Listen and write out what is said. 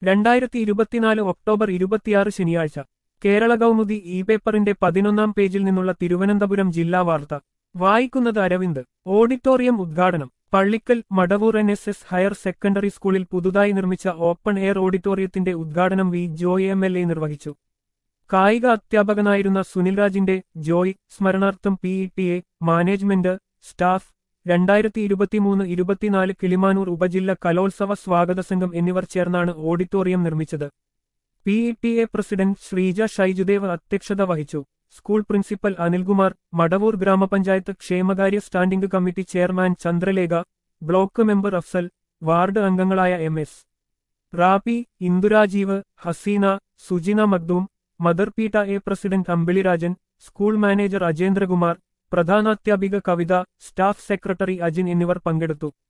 രണ്ടായിരത്തി ഇരുപത്തിനാല് ഒക്ടോബർ ഇരുപത്തിയാറ് ശനിയാഴ്ച കേരള കൗമുദി ഇ പേപ്പറിന്റെ പതിനൊന്നാം പേജിൽ നിന്നുള്ള തിരുവനന്തപുരം ജില്ലാ വാർത്ത വായിക്കുന്നത് അരവിന്ദ് ഓഡിറ്റോറിയം ഉദ്ഘാടനം Pallikkal Madavoor N S S higher secondary സ്കൂളിൽ പുതുതായി നിർമ്മിച്ച ഓപ്പൺ എയർ ഓഡിറ്റോറിയത്തിന്റെ ഉദ്ഘാടനം V Joy M L A നിർവഹിച്ചു കായിക അധ്യാപകനായിരുന്ന സുനിൽ രാജിന്റെ ജോയ് സ്മരണാർത്ഥം P E T A management staff രണ്ടായിരത്തി ഇരുപത്തിമൂന്ന് ഇരുപത്തിനാല് കിളിമാനൂർ ഉപജില്ല കലോത്സവ സ്വാഗത സംഘം എന്നിവർ ചേർന്നാണ് ഓഡിറ്റോറിയം നിർമ്മിച്ചത് P E T A president Sreeja Shyjudev അധ്യക്ഷത വഹിച്ചു സ്കൂൾ പ്രിൻസിപ്പൽ അനിൽകുമാർ മടവൂർ ഗ്രാമപഞ്ചായത്ത് ക്ഷേമകാര്യ standing committee chairman Chandralekha block member Afsal ward അംഗങ്ങളായ M S Rappi Indurajeev Haseena Sujina Magdoom mother P T A president Ambilirajan school manager Ajendrakumar പ്രധാനാധ്യാപിക കവിത സ്റ്റാഫ് സെക്രട്ടറി അജിൻ എന്നിവർ പങ്കെടുത്തു